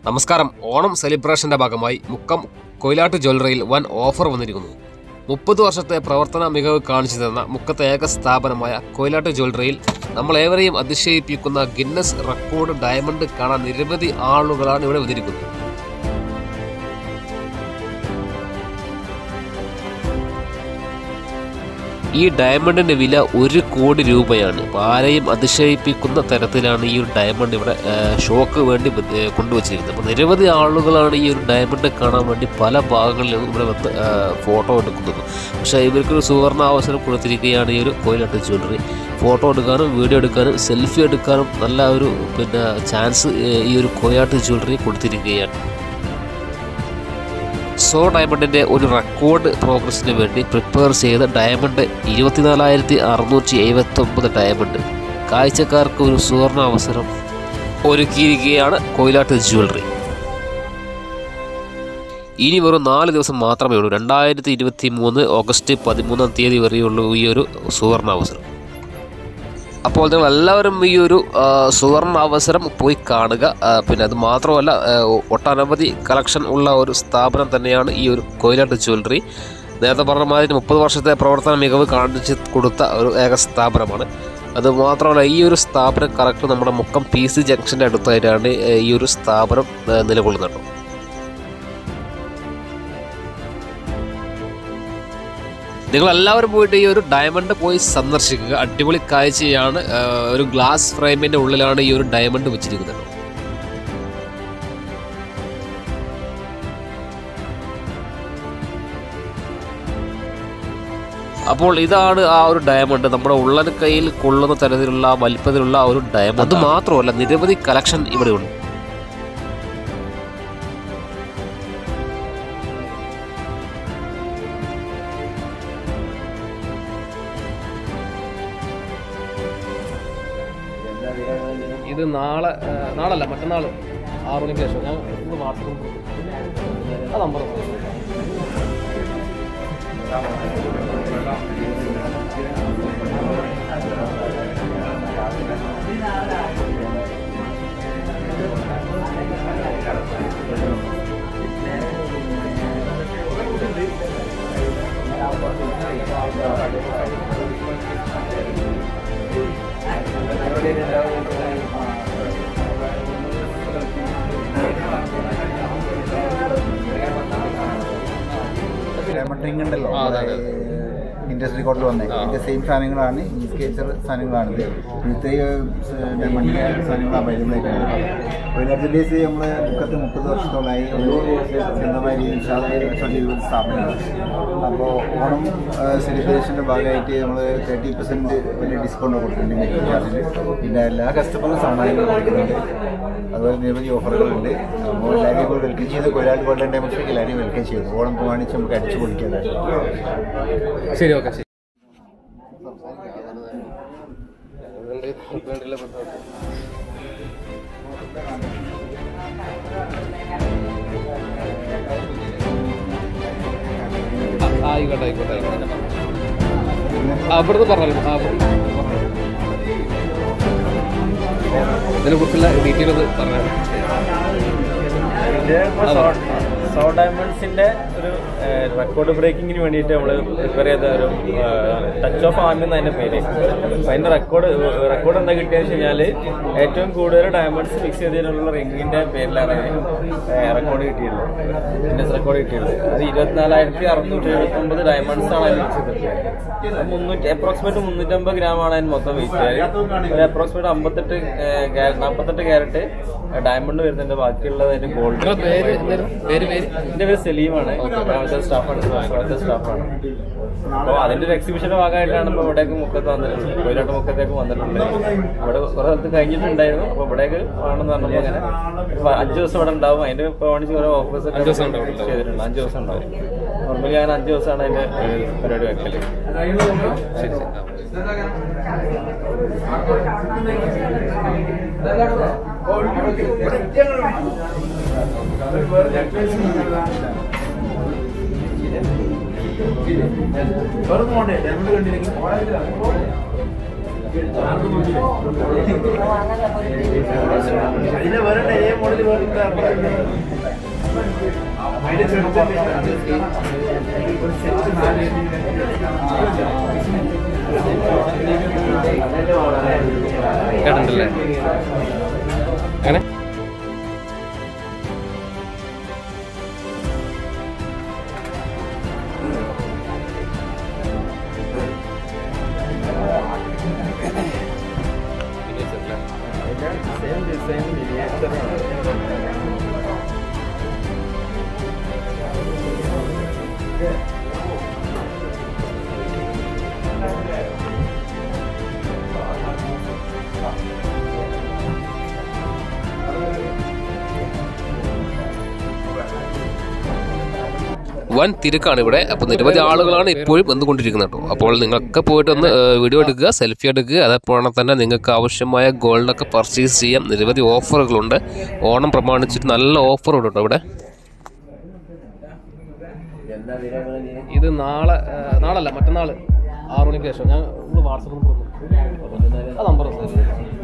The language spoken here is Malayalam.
നമസ്കാരം ഓണം സെലിബ്രേഷന്റെ ഭാഗമായി മുക്കം കൊയിലാട്ട് ജ്വല്ലറിയിൽ വൻ ഓഫർ വന്നിരിക്കുന്നു മുപ്പത് വർഷത്തെ പ്രവർത്തന മികവ് കാണിച്ചു തന്ന മുക്കത്തെ ഏക സ്ഥാപനമായ കൊയിലാട്ട് ജ്വല്ലറിയിൽ നമ്മൾ ഏവരെയും അതിശയിപ്പിക്കുന്ന ഗിന്നസ് റെക്കോർഡ് ഡയമണ്ട് കാണാൻ നിരവധി ആളുകളാണ് ഇവിടെ വന്നിരിക്കുന്നത് ഈ ഡയമണ്ടിന്റെ വില ഒരു കോടി രൂപയാണ് അപ്പോൾ ആരെയും അതിശയിപ്പിക്കുന്ന തരത്തിലാണ് ഈ ഒരു ഡയമണ്ട് ഇവിടെ ആ, ഷോക്ക് വേണ്ടി ബ- ഏ, കൊണ്ടുവച്ചിരിക്കുന്നത് അപ്പോൾ നിരവധി ആളുകളാണ് ഈ ഒരു ഡയമണ്ട് കാണാൻ വേണ്ടി പല ഭാഗങ്ങളിൽ നിന്നും ഇവിടെ വന്ന് ആ, ഫോട്ടോ എടുക്കുന്നത് പക്ഷേ ഇവർക്കൊരു സുവർണ അവസരം കൊടുത്തിരിക്കുകയാണ് ഈ ഒരു കോയിലാട്ട് ജ്വല്ലറി ഫോട്ടോ എടുക്കാനും വീഡിയോ എടുക്കാനും സെൽഫി എടുക്കാനും നല്ല ഒരു പിന്നെ ചാൻസ് ഏ, ഈ ഒരു കോയാട്ട് ജ്വല്ലറി കൊടുത്തിരിക്കുകയാണ് സോ ഡയമണ്ടിൻ്റെ ഒരു റെക്കോർഡ് പ്രോഗ്രസിന് വേണ്ടി പ്രിപ്പയർ ചെയ്ത ഡയമണ്ട് ഇരുപത്തിനാലായിരത്തി അറുന്നൂറ്റി എഴുപത്തി ഒമ്പത് ഡയമണ്ട് കാഴ്ചക്കാർക്ക് ഒരു സുവർണ അവസരം ഒരുക്കിയിരിക്കുകയാണ് കൊയിലാട്ട് ജ്വല്ലറി ഇനി വെറും നാല് ദിവസം മാത്രമേ ഉള്ളൂ രണ്ടായിരത്തി ഇരുപത്തി മൂന്ന് ഓഗസ്റ്റ് പതിമൂന്നാം തീയതി വരെയുള്ളൂ ഈ ഒരു സുവർണ അവസരം അപ്പോൾ നിങ്ങൾ എല്ലാവരും ഈ ഒരു ആ, സുവർണ അവസരം പോയി കാണുക ആ, പിന്നെ അത് മാത്രമല്ല ആ, ഒട്ടനവധി കളക്ഷൻ ഉള്ള ഒരു സ്ഥാപനം തന്നെയാണ് ഈ ഒരു കൊയിലാട്ട് ജ്വല്ലറി നേരത്തെ പറഞ്ഞ മാതിരി മുപ്പത് വർഷത്തെ പ്രവർത്തന മികവ് കാണിച്ച് കൊടുത്ത ഒരു ഏക സ്ഥാപനമാണ് അത് മാത്രമല്ല ഈ ഒരു സ്ഥാപനം കറക്റ്റ് നമ്മുടെ മുക്കം പി സി ജംഗ്ഷൻ്റെ അടുത്തായിട്ടാണ് ഏ, ഈ ഒരു സ്ഥാപനം ഏ, നിലകൊള്ളുന്നത് നിങ്ങൾ എല്ലാവരും പോയിട്ട് ഈ ഒരു ഡയമണ്ട് പോയി സന്ദർശിക്കുക അടിപൊളി കാഴ്ചയാണ് ആ, ഒരു ഗ്ലാസ് ഫ്രെയിമിന്റെ ഉള്ളിലാണ് ഈ ഒരു ഡയമണ്ട് വെച്ചിരിക്കുന്നത് അപ്പോൾ ഇതാണ് ആ ഒരു ഡയമണ്ട് നമ്മുടെ ഉള്ളൻ കയ്യിൽ കൊള്ളുന്ന തരത്തിലുള്ള ആ വലിപ്പത്തിലുള്ള ആ ഒരു ഡയമണ്ട് അത് മാത്രമല്ല നിരവധി കളക്ഷൻ ഇവിടെ ഉണ്ട് ഇത് നാളെ നാളല്ല മറ്റന്നാൾ ആറ് മണിക്ക് ശേഷം ഞാൻ ഇന്ന് വാട്സപ്പ് ആ നമ്പർ ഡയമണ്ട് റിംഗ് ഉണ്ടല്ലോ ആ, അതെ, അതെ. ഇൻഡസ്ട്രി കോട്ടിൽ വന്നേ ആ. ഇതിന്റെ സെയിം സാധനങ്ങളാണ് ഈ സ്കേച്ചർ സാധനങ്ങളാണിത് ഇന്നത്തെ ഡയമണ്ട് സാധനങ്ങൾ അവൈലബിൾ ആയിട്ടുണ്ട് വയനാട് ഡേയ്സ് നമ്മൾ മുക്കത്ത് മുപ്പത് വർഷത്തോളമായി ഒരു സ്വന്തമായ രീതിയിൽ കച്ചവടം ചെയ്ത സ്ഥാപനമാണ് അപ്പോൾ ഓണം സെലിബ്രേഷൻ്റെ ഭാഗമായിട്ട് നമ്മൾ തേർട്ടി പെർസെൻറ്റ് വലിയ ഡിസ്കൗണ്ട് കൊടുക്കുന്നുണ്ട് മേക്കിംഗ് ചാർജിൽ പിന്നെ എല്ലാ കസ്റ്റമറും സാധനങ്ങൾ കൊടുക്കുന്നുണ്ട് അതുപോലെ നിരവധി ഓഫറുകളുണ്ട് അപ്പോൾ എല്ലാവരും ഇപ്പോൾ വെൽക്കം ചെയ്ത് കൊയിലാട് ഗോൾഡൻ ഡയമണ്ട്സിലേക്ക് എല്ലാവരെയും വെൽക്കം ചെയ്തു ഓണം പ്രമാണിച്ച് നമുക്ക് അടിച്ചു പൊളിക്കാനായിട്ട് ശരി ഓക്കെ ശരി ആ, ആയിക്കോട്ടെ ആയിക്കോട്ടെ ആയിക്കോട്ടെ ആ ഇവിടുന്ന് പറഞ്ഞല്ലോ ആ ഇവിടുന്ന് പറഞ്ഞോളൂ. ഇതിനെ കുറിച്ചുള്ള ഡീറ്റെയിൽ ഒന്ന് പറഞ്ഞാൽ ഇത് ഇപ്പൊ സോ- സോ ഡയമണ്ട്സിന്റെ ഒരു റെക്കോർഡ് ബ്രേക്കിങ്ങിന് വേണ്ടിയിട്ട് നമ്മൾ പ്രിപ്പയർ ചെയ്ത ഒരു ടച്ച് ഓഫ് ആം എന്ന് അതിന്റെ പേര് അപ്പൊ അതിന്റെ റെക്കോർഡ് റെക്കോർഡ് എന്താ കിട്ടിയെന്ന് വെച്ച് കഴിഞ്ഞാല് ഏറ്റവും കൂടുതൽ ഡയമണ്ട്സ് ഫിക്സ് ചെയ്തതിനുള്ള റിംഗിന്റെ പേരിലാണ് റെക്കോർഡ് കിട്ടിയിട്ടുള്ളത് ഗിന്നസ് റെക്കോർഡ് കിട്ടിയിട്ടുള്ളത് അത് ഇരുപത്തിനാലായിരത്തി അറുന്നൂറ്റി എഴുപത്തി ഒമ്പത് ഡയമണ്ട്സ് ആണ് അതിൽ ഫിക്സ് ചെയ്തിട്ടുള്ളത് അത് മുന്നൂറ്റി അപ്രോക്സിമേറ്റ് മുന്നൂറ്റമ്പത് ഗ്രാം ആണ് അതിന് മൊത്തം വെയിറ്റ് ഒരു അപ്രോക്സിമേറ്റ് അമ്പത്തെട്ട് നാൽപ്പത്തെട്ട് ക്യാരറ്റ് ഡയമണ്ട് വരുന്നുണ്ട് ബാക്കിയുള്ളത് അതിന്റെ ഗോൾഡ് നിങ്ങളുടെ പേര് എന്തായിരുന്നു പേര് പേര് എന്റെ പേര് സലീമാണ് അവിടുത്തെ സ്റ്റാഫാണ് അവിടുത്തെ സ്റ്റാഫാണ് അപ്പോൾ അതിന്റെ ഒരു എക്സിബിഷന്റെ ഭാഗമായിട്ടാണ് ഇപ്പോൾ ഇവിടേക്ക് മുക്കത്ത് വന്നിട്ടുള്ളത് കോയിലോട്ട് മുക്കത്തേക്ക് വന്നിട്ടുണ്ട് ഇവിടെ കുറെ സ്ഥലത്ത് കഴിഞ്ഞിട്ടുണ്ടായിരുന്നു അപ്പോൾ ഇവിടേക്ക് വേണമെന്ന് പറഞ്ഞപ്പോൾ അങ്ങനെ ഇപ്പൊ അഞ്ച് ദിവസം ഇവിടെ ഉണ്ടാവും അതിന്റെ പ്രമാണിച്ച് കുറെ ഓഫേഴ്സ് അഞ്ച് ദിവസം ഉണ്ടാവും ഇവിടെ. ചെയ്തിട്ടുണ്ട് അഞ്ച് ദിവസം ഉണ്ടാവും നോർമലി ഞാൻ അഞ്ച് ദിവസമാണ് അതിന്റെ ഏഹ്, പരിപാടി വെക്കല് ശരി ശരി ആ. ഇതിന്റെ വേറെ ഏ മോഡൽ വേറെ അതിന്റെ ചെറുപ്പം ഒരു സെറ്റ് നാല് കേട്ടിട്ടുണ്ടല്ലേ അങ്ങനെ സെയിം ഡിസൈൻ വൻ തിരക്കാണ് ഇവിടെ അപ്പോൾ നിരവധി ആളുകളാണ് ഇപ്പോഴും വന്നുകൊണ്ടിരിക്കുന്നത് കേട്ടോ അപ്പോൾ നിങ്ങൾക്ക് പോയിട്ട് ഒന്ന് ഏഹ്, വീഡിയോ എടുക്കുക സെൽഫി എടുക്കുക അതേപോലെ തന്നെ നിങ്ങൾക്ക് ആവശ്യമായ ഗോൾഡൊക്കെ പർച്ചേസ് ചെയ്യാം നിരവധി ഓഫറുകളുണ്ട് ഓണം പ്രമാണിച്ചിട്ട് നല്ല ഓഫറുണ്ട് കേട്ടോ ഇവിടെ ഇത് നാളെ ഏഹ്, നാളല്ല മറ്റന്നാൾ ആറു മണിക്ക് ശേഷം ഞാൻ വാട്സപ്പിൽ ആ നമ്പർ